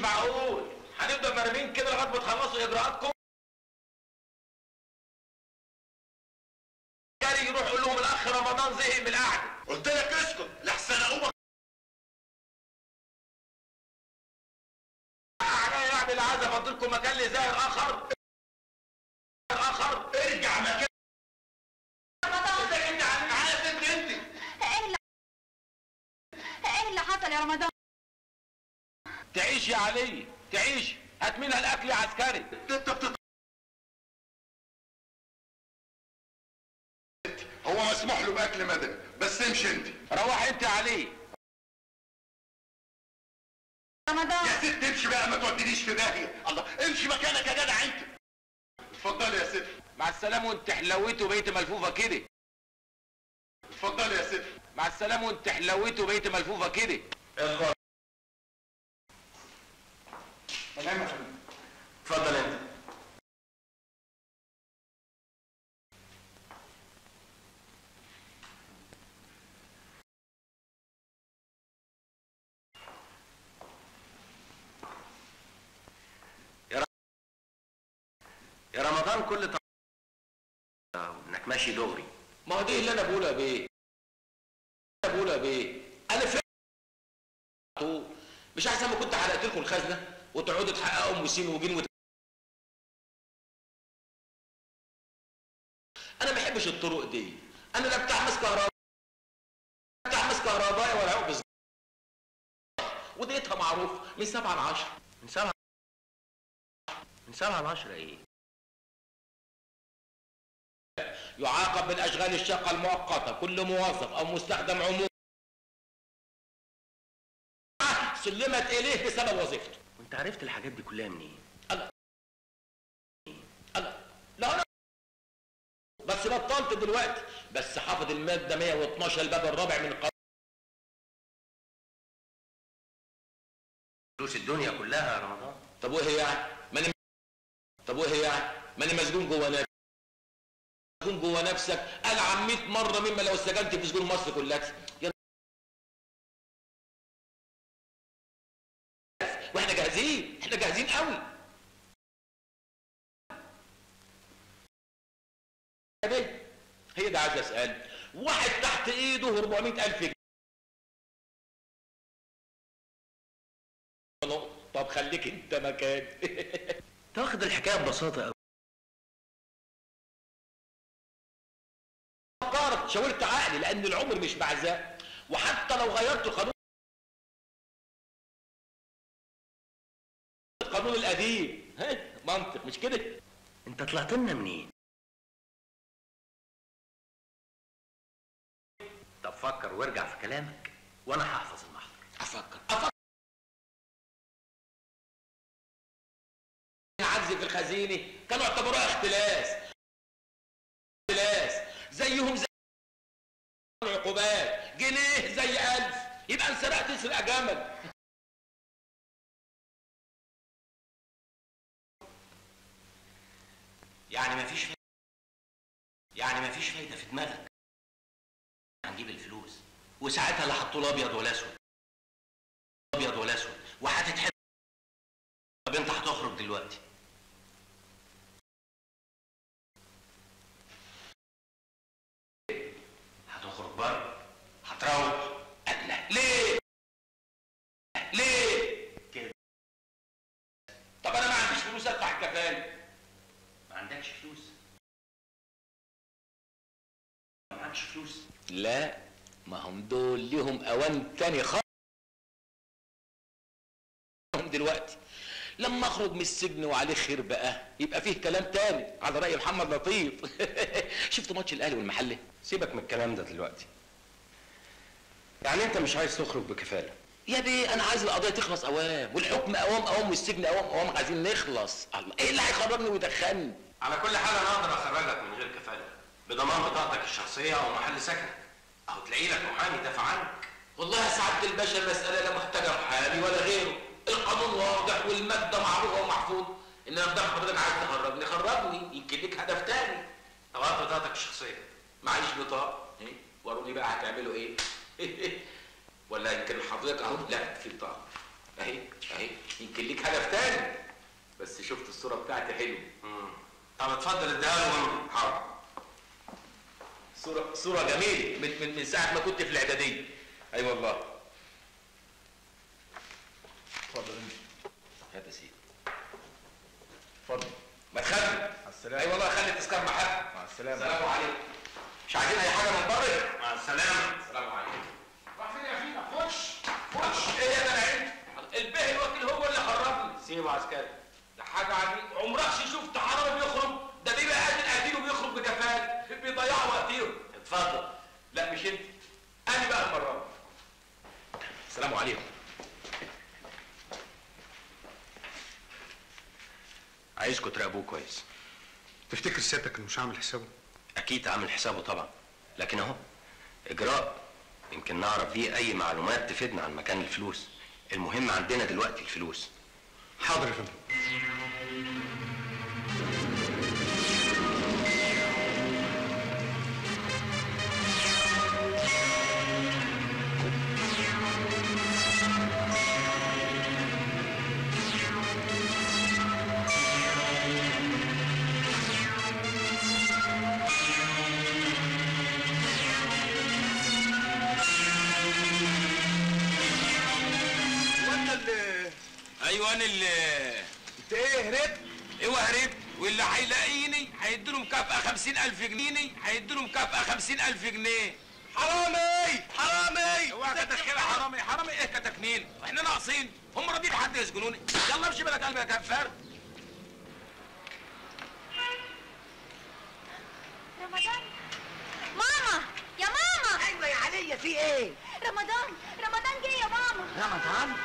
معقول هنفضل مرمين كده لغايه ما تخلصوا اجراءاتكم جاري يروح يقول لهم الاخ رمضان زهق من القعده قلت لك اسكت لحسن اقوم عليا يعني العزا فاضلكم مكان لزائر اخر اخر ارجع مكان رمضان انت انت عارف انت انت ايه اللي ايه اللي حصل يا رمضان تعيش يا علي تعيش هات منها الاكل يا عسكري انت بتط... هو مسموح له باكل مدني بس امشي انت روح انت يا علي رمضان يا ست امشي بقى ما تودينيش في داهيه الله امشي مكانك يا جدع انت اتفضلي يا ست مع السلامه وانت حلويت وبقيت ملفوفه كده اتفضلي يا ست مع السلامه وانت حلويت وبقيت ملفوفه كده تمام يا فندم اتفضل انت يا رمضان كل ط... انك ماشي دغري ما هو دي اللي انا بقولها بيه انا بقولها بيه انا فعلا طول. مش احسن ما كنت حرقت لكم الخزنه وتقعدوا تحققوا ام وسين وجين وت... انا ما بحبش الطرق دي انا لا بتاع مس كهرباء بتاع مس كهرباء ولا عقب صغير. وديتها معروف من سبعة ل 10 من سبعة من سبعة لعشرة ايه يعاقب بالاشغال الشاقه المؤقته كل موظف او مستخدم عمومي سلمت اليه بسبب وظيفته وانت عرفت الحاجات دي كلها منين الله الله لا انا بس بطلت دلوقتي بس حافظ الماده 112 الباب الرابع من القانون فلوس الدنيا كلها يا رمضان طب وايه يعني ماني طب وايه يعني ماني مسجون جوه نفسي مسجون جوه نفسك العن 100 مره مما لو سجنت في سجون مصر كلها يا واحنا جاهزين احنا جاهزين قوي دي هي ده عايز اسال واحد تحت ايده 400000 جنيه طب خليك انت مكان تاخد الحكايه ببساطه قوي فكرت شاورت عقلي لان العمر مش بعزاء وحتى لو غيرت القانون القانون القديم ها منطق مش كده انت طلعت لنا منين طب فكر وارجع في كلامك وانا هحفظ المحضر افكر افكر عجز في الخزينه كانوا اعتبروها اختلاس اختلاس زيهم زي العقوبات جنيه زي ألف يبقى انسرقت تسرق جمل يعني مفيش فايدة يعني مفيش فايدة في دماغك هنجيب الفلوس وساعتها لا حطوا له ابيض ولا اسود ابيض ولا اسود وهتتحب طب انت هتخرج دلوقتي هتخرج بره هتروح الله ليه ليه كده طب انا ما عنديش فلوس ادفع الكفاله ما عندكش فلوس ما معكش فلوس لا ما هم دول ليهم اوان تاني خالص هم دلوقتي لما اخرج من السجن وعليه خير بقى يبقى فيه كلام تاني على راي محمد لطيف شفت ماتش الاهلي والمحله سيبك من الكلام ده دلوقتي يعني انت مش عايز تخرج بكفاله يا بيه انا عايز القضيه تخلص اوام والحكم اوام اوام والسجن اوام اوام عايزين نخلص الله ايه اللي هيخرجني ويدخلني على كل حال انا اقدر اخرجك من غير كفاله بضمان بطاقتك الشخصيه او محل سكنك او تلاقي لك محامي يدافع عنك والله يا سعاده الباشا المساله لا محتاجه محامي ولا غيره القانون واضح والماده معروفه ومحفوظ انما بدل حضرتك عايز تخرجني خرجني يمكن ليك هدف تاني او هات بطاقتك الشخصيه معيش بطاقه إيه؟ وروني بقى هتعملوا ايه ولا يمكن حضرتك اهو لا في بطاقه اهي اهي يمكن ليك هدف تاني بس شفت الصوره بتاعتي حلوه طب اتفضل اديها له وامضي حاضر صوره صوره جميله من من, من ساعه ما كنت في الاعداديه اي أيوة والله اتفضل انت هات يا سيدي اتفضل ما تخلي مع السلامة. اي والله خلي التذكار محل مع السلامة. السلام عليكم مش عايزين اي حاجه من بره مع السلامه السلام عليكم راح فين يا فينا خش خش ايه يا جدع انت الباهي الوكيل هو اللي حرمني سيبه عسكري ده حاجه عجيبه عمرك شفت حرامي بيخرج ده بيبقى قاتل قاتل وبيخرج بجفال بيضيعوا وقتهم اتفضل لا مش انت انا بقى المره دي. السلام عليكم عايزكم تراقبوه كويس تفتكر سيادتك انه مش عامل حسابه اكيد عامل حسابه طبعا لكن اهو اجراء يمكن نعرف بيه اي معلومات تفيدنا عن مكان الفلوس المهم عندنا دلوقتي الفلوس حاضر يا فندم وانت اللي ايوه انا اللي انت ايه هربت ايوه هربت واللي هيلاقيني هيديله مكافأة 50000 جنيه هيديله مكافأة 50000 جنيه حرامي حرامي اوعى كتك كده حرامي حرامي ايه كتكنين واحنا ناقصين هم راضيين حد يسجنوني يلا امشي بلا قلبي يا كفار رمضان ماما يا ماما ايوه يا عليا في ايه رمضان رمضان جه يا ماما رمضان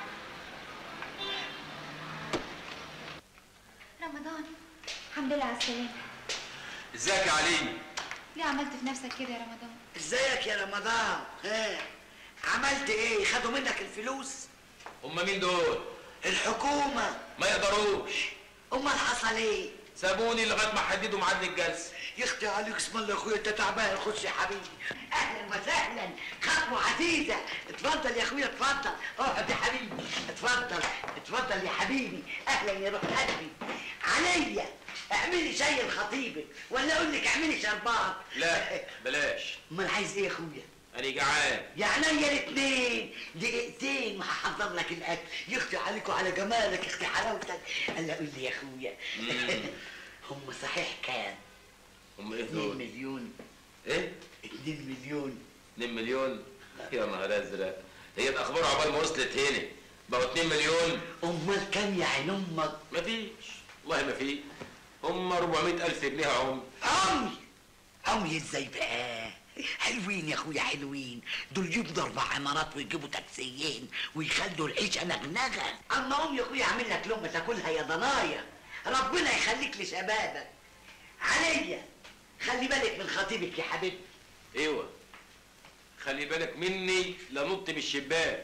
رمضان الحمد لله على السلامة ازيك يا علي ليه عملت في نفسك كده يا رمضان ازيك يا رمضان ها عملت ايه خدوا منك الفلوس هم مين دول الحكومه ما يقدروش امال حصل ايه سابوني لغايه ما حددوا ميعاد الجلسه يختي عليك اسم الله يا اخويا انت تعبان خش يا حبيبي اهلا وسهلا خطوه عزيزه اتفضل يا اخويا اتفضل اقعد يا حبيبي اتفضل اتفضل يا حبيبي اهلا يا روح قلبي عليا اعملي شاي لخطيبك ولا اقول لك اعملي شربات لا بلاش امال عايز ايه يا اخويا انا جعان يا عينيا الاثنين دقيقتين وهحضر لك الاكل يختي عليك وعلى جمالك اختي حلاوتك قال قول لي يا اخويا هم صحيح كام هم ايه 2 دول مليون ايه 2 مليون 2 مليون يا نهار ازرق هي الاخبار عقبال ما وصلت هنا بقوا 2 مليون امال كام يا عين امك مفيش والله ما في هم 400 الف جنيه يا عم عمي عمي ازاي بقى حلوين يا اخويا حلوين دول يبنوا اربع عمارات ويجيبوا تاكسيين ويخلوا العيشه نغنغه اما قوم يا اخويا اعمل لك لقمه تاكلها يا ضنايا ربنا يخليك لشبابك عليا خلي بالك من خطيبك يا حبيبي ايوه خلي بالك مني لنط من الشباك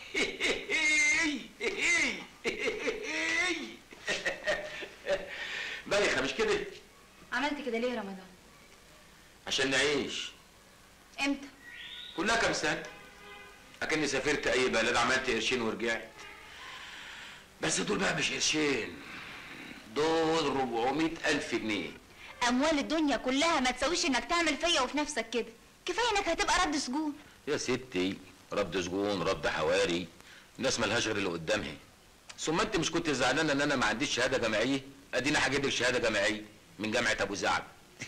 بايخه مش كده عملت كده ليه يا رمضان عشان نعيش امتى كلها كام سنه اكني سافرت اي بلد عملت قرشين ورجعت بس دول بقى مش قرشين دول 400 الف جنيه اموال الدنيا كلها ما تسويش انك تعمل فيا وفي نفسك كده كفايه انك هتبقى رد سجون يا ستي رد سجون رد حواري الناس ملهاش غير اللي قدامها ثم انت مش كنت زعلانه ان انا ما عنديش شهاده جامعيه ادينا هجيب لك شهاده جامعيه من جامعه ابو زعب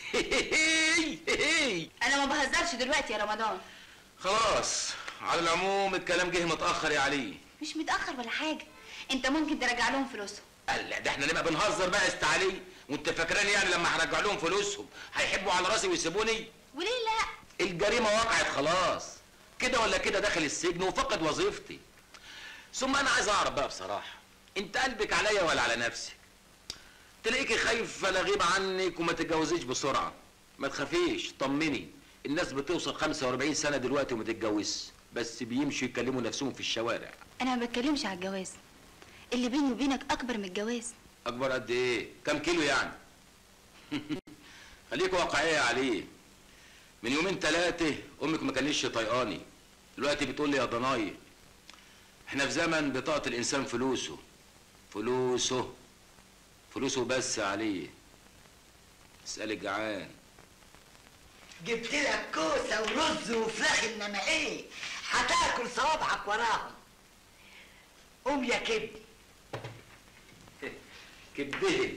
انا ما بهزرش دلوقتي يا رمضان خلاص على العموم الكلام جه متاخر يا علي مش متاخر ولا حاجه انت ممكن ترجع لهم فلوسهم قال لا ده احنا نبقى بنهزر بقى يا است علي وانت فاكراني يعني لما هرجع لهم فلوسهم هيحبوا على راسي ويسيبوني وليه لا الجريمه وقعت خلاص كده ولا كده داخل السجن وفقد وظيفتي ثم انا عايز اعرف بقى بصراحه انت قلبك عليا ولا على نفسك تلاقيكي خايف فلا غيب عنك وما تتجوزيش بسرعه ما تخافيش طمني الناس بتوصل 45 سنه دلوقتي وما تتجوزش بس بيمشوا يكلموا نفسهم في الشوارع انا ما بتكلمش على الجواز اللي بيني وبينك اكبر من الجواز اكبر قد ايه كم كيلو يعني خليك واقعيه عليه من يومين ثلاثه امك ما كانتش طيقاني دلوقتي بتقول لي يا ضناي احنا في زمن بطاقة الإنسان فلوسه فلوسه فلوسه بس عليه اسأل الجعان جبت لك كوسه ورز وفراخ انما ايه هتاكل صوابعك وراهم قوم يا كبدي كبده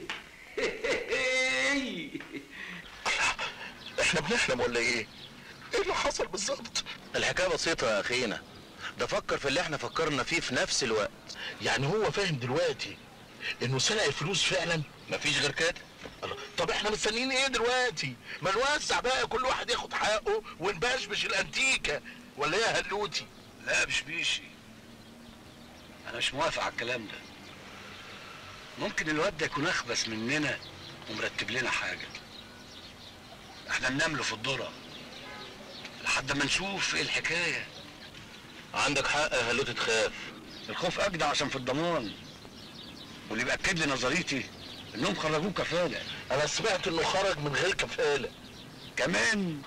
احنا بنحلم ولا ايه؟ ايه اللي حصل بالظبط؟ الحكايه بسيطه يا اخينا ده فكر في اللي احنا فكرنا فيه في نفس الوقت يعني هو فاهم دلوقتي انه سرق الفلوس فعلا؟ مفيش غير كده الله طب احنا مستنيين ايه دلوقتي؟ ما نوزع بقى كل واحد ياخد حقه ونبشبش الانتيكه ولا ايه يا هلوتي؟ لا مش بيشي انا مش موافق على الكلام ده ممكن الواد ده يكون اخبث مننا ومرتب لنا حاجه احنا ننام له في الذره لحد ما نشوف ايه الحكايه عندك حق يا هلوت تخاف الخوف اجدع عشان في الضمان واللي بياكد لي نظريتي انهم خرجوه كفاله انا سمعت انه خرج من غير كفاله كمان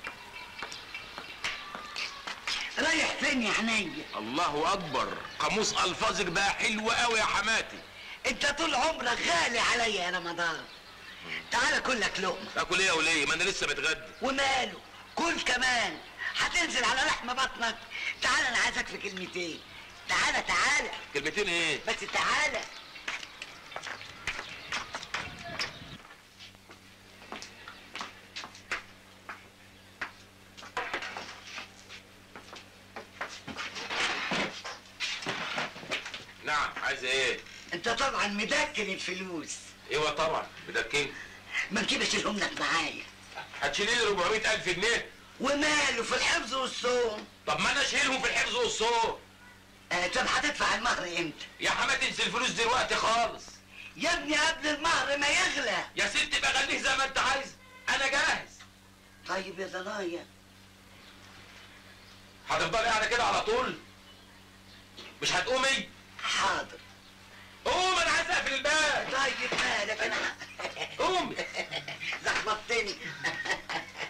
رايح فين يا عينيا الله أكبر قاموس ألفاظك بقى حلو قوي يا حماتي انت طول عمرك غالي عليا يا رمضان تعال كل لك لقمه تاكل ايه يا وليه ما انا لسه متغدى وماله كل كمان هتنزل على لحم بطنك تعال انا عايزك في كلمتين تعالى تعالى كلمتين ايه بس تعالى نعم عايز ايه انت طبعا مدكن الفلوس ايوه طبعا بدكين ما نجيب اشيلهم لك معايا هتشيلي لي 400 الف جنيه وماله في الحفظ والصوم طب ما انا اشيلهم في الحفظ والصوم آه طب هتدفع المهر امتى يا حماتي انسي الفلوس دلوقتي خالص يا ابني قبل المهر ما يغلى يا ستي بقى غنيه زي ما انت عايز انا جاهز طيب يا ضنايا هتفضلي قاعده كده على طول مش هتقومي حاضر